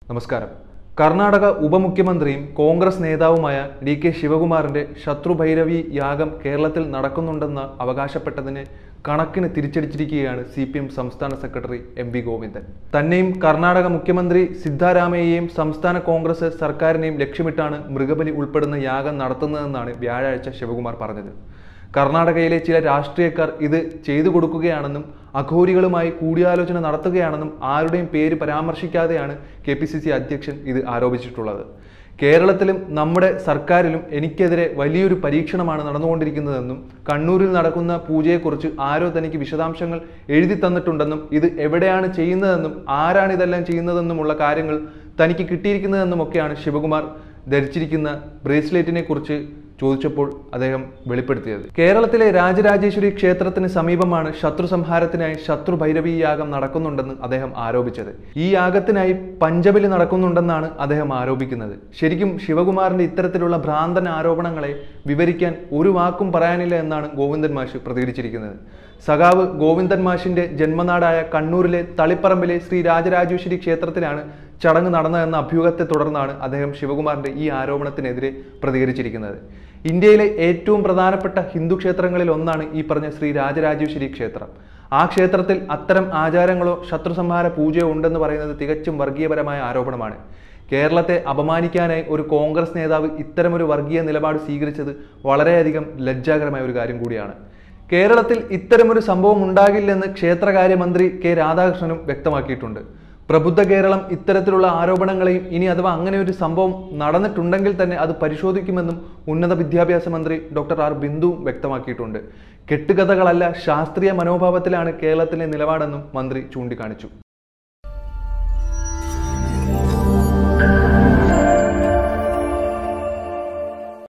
നമസ്കാരം കർണാടക ഉപമുഖ്യമന്ത്രിയും കോൺഗ്രസ് നേതാവുമായ D K ശിവകുമാറിന്റെ ശത്രുഭൈരവി യാഗം കേരളത്തിൽ നടക്കുന്നുണ്ടെന്ന് അവകാശപ്പെട്ടതിന് കണക്കിന് തിരിച്ചടിച്ചിരിക്കുകയാണ് സി പി എം സംസ്ഥാന സെക്രട്ടറി എം വി ഗോവിന്ദൻ തന്നെയും കർണാടക മുഖ്യമന്ത്രി സിദ്ധാരാമയ്യയെയും സംസ്ഥാന കോൺഗ്രസ് സർക്കാരിനെയും ലക്ഷ്യമിട്ടാണ് മൃഗബലി ഉൾപ്പെടുന്ന യാഗം നടത്തുന്നതെന്നാണ് വ്യാഴാഴ്ച ശിവകുമാർ പറഞ്ഞത് കർണാടകയിലെ ചില രാഷ്ട്രീയക്കാർ ഇത് ചെയ്തു കൊടുക്കുകയാണെന്നും അഘോരികളുമായി കൂടിയാലോചന നടത്തുകയാണെന്നും ആരുടെയും പേര് പരാമർശിക്കാതെയാണ് കെ പി സി സി അധ്യക്ഷൻ ഇത് ആരോപിച്ചിട്ടുള്ളത് കേരളത്തിലും നമ്മുടെ സർക്കാരിലും എനിക്കെതിരെ വലിയൊരു പരീക്ഷണമാണ് നടന്നുകൊണ്ടിരിക്കുന്നതെന്നും കണ്ണൂരിൽ നടക്കുന്ന പൂജയെക്കുറിച്ച് ആരോ തനിക്ക് വിശദാംശങ്ങൾ എഴുതി തന്നിട്ടുണ്ടെന്നും ഇത് എവിടെയാണ് ചെയ്യുന്നതെന്നും ആരാണ് ഇതെല്ലാം ചെയ്യുന്നതെന്നുമുള്ള കാര്യങ്ങൾ തനിക്ക് കിട്ടിയിരിക്കുന്നതെന്നുമൊക്കെയാണ് ശിവകുമാർ ധരിച്ചിരിക്കുന്ന ബ്രേസ്ലെറ്റിനെ കുറിച്ച് ചോദിച്ചപ്പോൾ അദ്ദേഹം വെളിപ്പെടുത്തിയത് കേരളത്തിലെ രാജരാജേശ്വരി ക്ഷേത്രത്തിന് സമീപമാണ് ശത്രു സംഹാരത്തിനായി ശത്രു ഭൈരവി യാഗം നടക്കുന്നുണ്ടെന്ന് അദ്ദേഹം ആരോപിച്ചത് ഈ യാഗത്തിനായി പഞ്ചബലി നടക്കുന്നുണ്ടെന്നാണ് അദ്ദേഹം ആരോപിക്കുന്നത് ശരിക്കും ശിവകുമാറിന്റെ ഇത്തരത്തിലുള്ള ഭ്രാന്തൻ ആരോപണങ്ങളെ വിവരിക്കാൻ ഒരു വാക്കും പറയാനില്ല എന്നാണ് ഗോവിന്ദൻ മാഷ് പ്രതികരിച്ചിരിക്കുന്നത് സഖാവ് ഗോവിന്ദൻ മാഷിന്റെ ജന്മനാടായ കണ്ണൂരിലെ തളിപ്പറമ്പിലെ ശ്രീ രാജരാജേശ്വരി ക്ഷേത്രത്തിലാണ് ചടങ്ങ് നടന്നതെന്ന അഭ്യൂഹത്തെ തുടർന്നാണ് അദ്ദേഹം ശിവകുമാറിന്റെ ഈ ആരോപണത്തിനെതിരെ പ്രതികരിച്ചിരിക്കുന്നത് ഇന്ത്യയിലെ ഏറ്റവും പ്രധാനപ്പെട്ട ഹിന്ദു ക്ഷേത്രങ്ങളിൽ ഒന്നാണ് ഈ പറഞ്ഞ ശ്രീ രാജരാജേശ്വരി ക്ഷേത്രം ആ ക്ഷേത്രത്തിൽ അത്തരം ആചാരങ്ങളോ ശത്രുസംഹാര പൂജയോ ഉണ്ടെന്ന് പറയുന്നത് തികച്ചും വർഗീയപരമായ ആരോപണമാണ് കേരളത്തെ അപമാനിക്കാനായി ഒരു കോൺഗ്രസ് നേതാവ് ഇത്തരമൊരു വർഗീയ നിലപാട് സ്വീകരിച്ചത് വളരെയധികം ലജ്ജാകരമായ ഒരു കാര്യം കൂടിയാണ് കേരളത്തിൽ ഇത്തരമൊരു സംഭവം ഉണ്ടാകില്ലെന്ന് ക്ഷേത്രകാര്യമന്ത്രി കെ രാധാകൃഷ്ണനും വ്യക്തമാക്കിയിട്ടുണ്ട് പ്രബുദ്ധ കേരളം ഇത്തരത്തിലുള്ള ആരോപണങ്ങളെയും ഇനി അഥവാ അങ്ങനെ ഒരു സംഭവം നടന്നിട്ടുണ്ടെങ്കിൽ തന്നെ അത് പരിശോധിക്കുമെന്നും ഉന്നത വിദ്യാഭ്യാസ മന്ത്രി ഡോക്ടർ ആർ ബിന്ദുവും വ്യക്തമാക്കിയിട്ടുണ്ട് കെട്ടുകഥകളല്ല ശാസ്ത്രീയ മനോഭാവത്തിലാണ് കേരളത്തിലെ നിലപാടെന്നും മന്ത്രി ചൂണ്ടിക്കാണിച്ചു